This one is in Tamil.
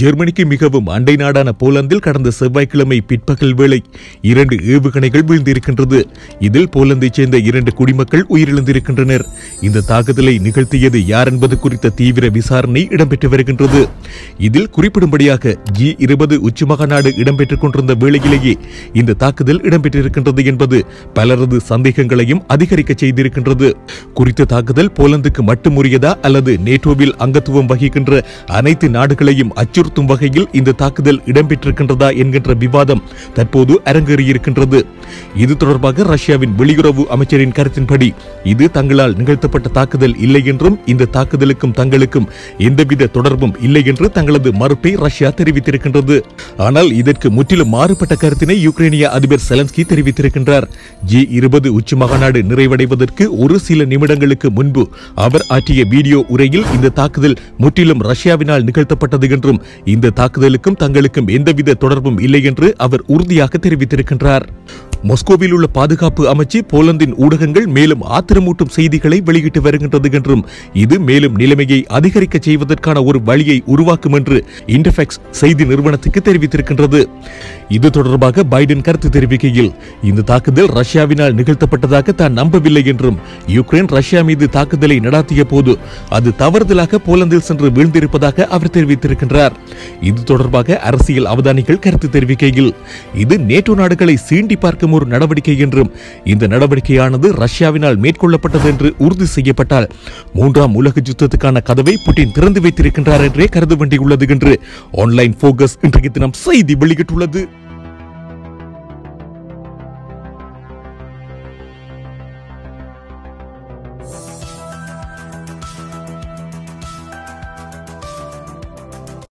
ஜெர்மனிக்கு மிகவும் அண்டை நாடான போலந்தில் கடந்த செவ்வாய்க்கிழமை பிற்பகல் வேளை இரண்டு ஏவுகணைகள் வீழ்ந்திருக்கின்றது இதில் போலந்தைச் சேர்ந்த இரண்டு குடிமக்கள் உயிரிழந்திருக்கின்றனர் இந்த தாக்குதலை நிகழ்த்தியது யார் என்பது குறித்த தீவிர விசாரணை இடம்பெற்று வருகின்றது இதில் குறிப்பிடும்படியாக ஜி இருபது உச்சிமகாநாடு இடம்பெற்றுக் கொண்டிருந்த வேளையிலேயே இந்த தாக்குதல் இடம்பெற்றிருக்கின்றது என்பது பலரது சந்தேகங்களையும் அதிகரிக்க செய்திருக்கின்றது குறித்த தாக்குதல் போலந்துக்கு மட்டுமுரியதா அல்லது நேட்டோவில் அங்கத்துவம் வகிக்கின்ற அனைத்து நாடுகளையும் அச்சுறுத்தும் வகையில் இந்த தாக்குதல் இடம்பெற்றிருக்கின்றதா என்கின்ற விவாதம் தற்போது அரங்கேறியிருக்கின்றது இது தொடர்பாக ரஷ்யாவின் வெளியுறவு அமைச்சரின் கருத்தின்படி இது தங்களால் நிகழ்த்தப்பட்ட தாக்குதல் இல்லை என்றும் இந்த தாக்குதலுக்கும் தங்களுக்கும் எந்தவித தொடர்பும் இல்லை என்று தங்களது மறுப்பை ரஷ்யா தெரிவித்திருக்கின்றது ஆனால் இதற்கு முற்றிலும் மாறுபட்ட கருத்தினை யுக்ரைனிய அதிபர் செலன்ஸ்கி தெரிவித்திருக்கின்றார் ஜி இருபது உச்சி மாநாடு நிறைவடைவதற்கு ஒரு சில நிமிடங்களுக்கு முன்பு அவர் ஆற்றிய வீடியோ உரையில் இந்த தாக்குதல் முற்றிலும் ரஷ்யாவினால் நிகழ்த்தப்பட்டது என்றும் இந்த தாக்குதலுக்கும் தங்களுக்கும் எந்தவித தொடர்பும் இல்லை என்று அவர் உறுதியாக தெரிவித்திருக்கின்றார் மொஸ்கோவில் உள்ள பாதுகாப்பு அமைச்சு போலந்தின் ஊடகங்கள் மேலும் ஆத்திரமூட்டும் செய்திகளை வெளியிட்டு வருகின்றது என்றும் இது மேலும் நிலைமையை அதிகரிக்க செய்வதற்கான ஒரு வழியை உருவாக்கும் என்று இன்டர்ஃபெக்ஸ் செய்தி நிறுவனத்துக்கு தெரிவித்திருக்கின்றது இது தொடர்பாக பைடன் கருத்து தெரிவிக்கையில் இந்த தாக்குதல் ரஷ்யாவினால் நிகழ்த்தப்பட்டதாக தான் நம்பவில்லை என்றும் யுக்ரைன் ரஷ்யா மீது தாக்குதலை நடாத்திய போது அது தவறுதலாக போலந்தில் சென்று வீழ்ந்திருப்பதாக அவர் தெரிவித்திருக்கின்றார் இது தொடர்பாக அரசியல் அவதானிகள் கருத்து தெரிவிக்கையில் இது நேட்டோ நாடுகளை சீண்டி பார்க்கும் ஒரு நடவடிக்கை என்றும் இந்த நடவடிக்கையானது ரஷ்யாவினால் மேற்கொள்ளப்பட்டது என்று உறுதி செய்யப்பட்டால் மூன்றாம் உலக யுத்தத்துக்கான கதவை புட்டின் திறந்து வைத்திருக்கின்றார் என்றே கருத வேண்டியுள்ளது என்று ஆன்லைன் போக்கஸ் இன்றைய தினம் செய்தி வெளியிட்டுள்ளது